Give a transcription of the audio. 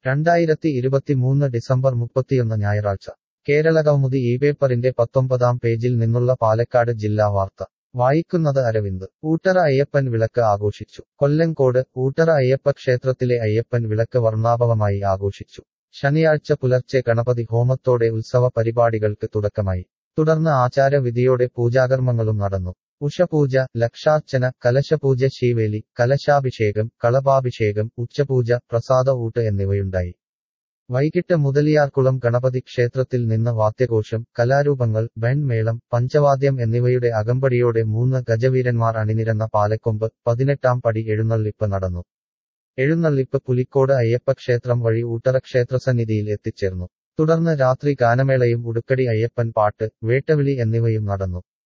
രണ്ടായിരത്തി ഇരുപത്തിമൂന്ന് ഡിസംബർ മുപ്പത്തിയൊന്ന് ഞായറാഴ്ച കേരള കൗമുദി ഈ പേപ്പറിന്റെ പത്തൊമ്പതാം പേജിൽ നിന്നുള്ള പാലക്കാട് ജില്ലാ വാർത്ത വായിക്കുന്നത് അരവിന്ദ് ഊട്ടറ അയ്യപ്പൻ വിളക്ക് ആഘോഷിച്ചു കൊല്ലങ്കോട് ഊട്ടറ അയ്യപ്പ ക്ഷേത്രത്തിലെ അയ്യപ്പൻ വിളക്ക് വർണ്ണാഭവമായി ആഘോഷിച്ചു ശനിയാഴ്ച പുലർച്ചെ ഗണപതി ഹോമത്തോടെ ഉത്സവ പരിപാടികൾക്ക് തുടക്കമായി തുടർന്ന് ആചാരവിധിയോടെ പൂജാകർമ്മങ്ങളും നടന്നു ഉഷപൂജ ലക്ഷാർച്ചന കലശപൂജ ശീവേലി കലശാഭിഷേകം കളഭാഭിഷേകം ഉച്ചപൂജ പ്രസാദ ഊട്ട് എന്നിവയുണ്ടായി വൈകിട്ട് മുതലിയാർകുളം ഗണപതി ക്ഷേത്രത്തിൽ നിന്ന് വാദ്യഘോഷം കലാരൂപങ്ങൾ ബെൺമേളം പഞ്ചവാദ്യം എന്നിവയുടെ അകമ്പടിയോടെ മൂന്ന് ഗജവീരന്മാർ അണിനിരന്ന പാലക്കൊമ്പ് പതിനെട്ടാം പടി എഴുന്നള്ളിപ്പ് നടന്നു എഴുന്നള്ളിപ്പ് പുലിക്കോട് അയ്യപ്പ ക്ഷേത്രം വഴി ഊട്ടറ ക്ഷേത്രസന്നിധിയിൽ എത്തിച്ചേർന്നു തുടർന്ന് രാത്രി ഗാനമേളയും ഉടുക്കടി അയ്യപ്പൻ പാട്ട് വേട്ടവിളി എന്നിവയും നടന്നു